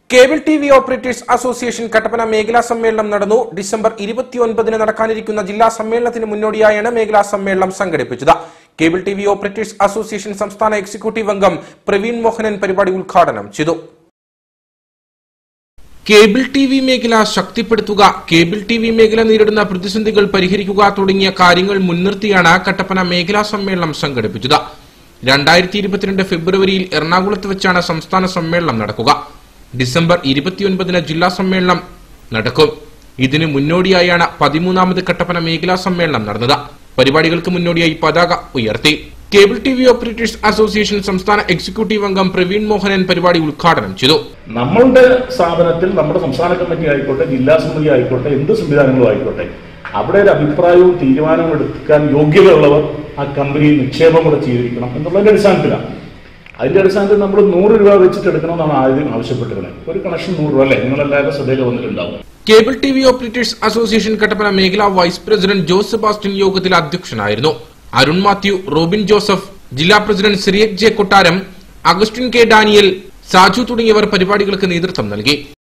cable T V operators association Kattappana മേഖലാ സമ്മേളനം നടന്നു ഡിസംബർ ഇരുപത്തിയൊൻപതിന് നടക്കാനിരിക്കുന്ന ജില്ലാ സമ്മേളനത്തിന് മുന്നോടിയായാണ് മേഖലാ സമ്മേളനം സംഘടിപ്പിച്ചത് cable T V operators association സംസ്ഥാന എക്സിക്യൂട്ടീവ് അംഗം പ്രവീൺ മോഹനൻ പരിപാടി ഉദ്ഘാടനം ചെയ്തു കേബിൾ ടി വി മേഖല ശക്തിപ്പെടുത്തുക കേബിൾ ടി വി മേഖല നേരിടുന്ന പ്രതിസന്ധികൾ പരിഹരിക്കുക തുടങ്ങിയ കാര്യങ്ങൾ മുൻനിർത്തിയാണ് കട്ടപ്പന മേഖലാ സമ്മേളനം സംഘടിപ്പിച്ചത് രണ്ടായിരത്തി ഇരുപത്തിരണ്ട് ഫെബ്രുവരിയിൽ എറണാകുളത്ത് വെച്ചാണ് സംസ്ഥാന സമ്മേളനം നടക്കുക ഡിസംബർ ഇരുപത്തിയൊൻപതിന് ജില്ലാ സമ്മേളനം നടക്കും ഇതിന് മുന്നോടിയായാണ് പതിമൂന്നാമത് കട്ടപ്പന മേഖലാ സമ്മേളനം നടന്നത് പരിപാടികൾക്ക് മുന്നോടിയായി പതാക ഉയർത്തി cable T V operators association സംസ്ഥാന എക്സിക്യൂട്ടീവ് അംഗം പ്രവീൺ മോഹനൻ പരിപാടി ഉദ്ഘാടനം ചെയ്തു നമ്മളുടെ സ്ഥാപനത്തിൽ നമ്മുടെ സംസ്ഥാന കമ്മിറ്റി ആയിക്കോട്ടെ ജില്ലാ സമിതി ആയിക്കോട്ടെ എന്ത് സംവിധാനങ്ങളും ആയിക്കോട്ടെ അവിടെ ഒരു അഭിപ്രായവും തീരുമാനവും എടുക്കാൻ യോഗ്യതയുള്ളവർ ആ കമ്പനിയിൽ നിക്ഷേപം കൂടെ ചെയ്തിരിക്കണം എന്നുള്ളതിന്റെ അടിസ്ഥാനത്തിലാണ് അതിന്റെ അടിസ്ഥാനത്തിൽ നമ്മൾ നൂറ് രൂപ വെച്ചിട്ട് എടുക്കണമെന്നാണ് ആദ്യം ആവശ്യപ്പെട്ടിരുന്നത് ഒരു കണക്ഷൻ നൂറ് രൂപ അല്ലേ നിങ്ങളെല്ലാവരും ശ്രദ്ധയിൽ വന്നിട്ടുണ്ടാവും cable T V operators association Kattappana മേഖലാ വൈസ് പ്രസിഡന്റ് ജോസ് സെബാസ്റ്റ്യൻ യോഗത്തിൽ അധ്യക്ഷനായിരുന്നു അരുൺ മാത്യു റോബിൻ ജോസഫ് ജില്ലാ president Cyriac J Kottaram Augustine K Daniel Saju തുടങ്ങിയവർ പരിപാടികൾക്ക് നേതൃത്വം നൽകി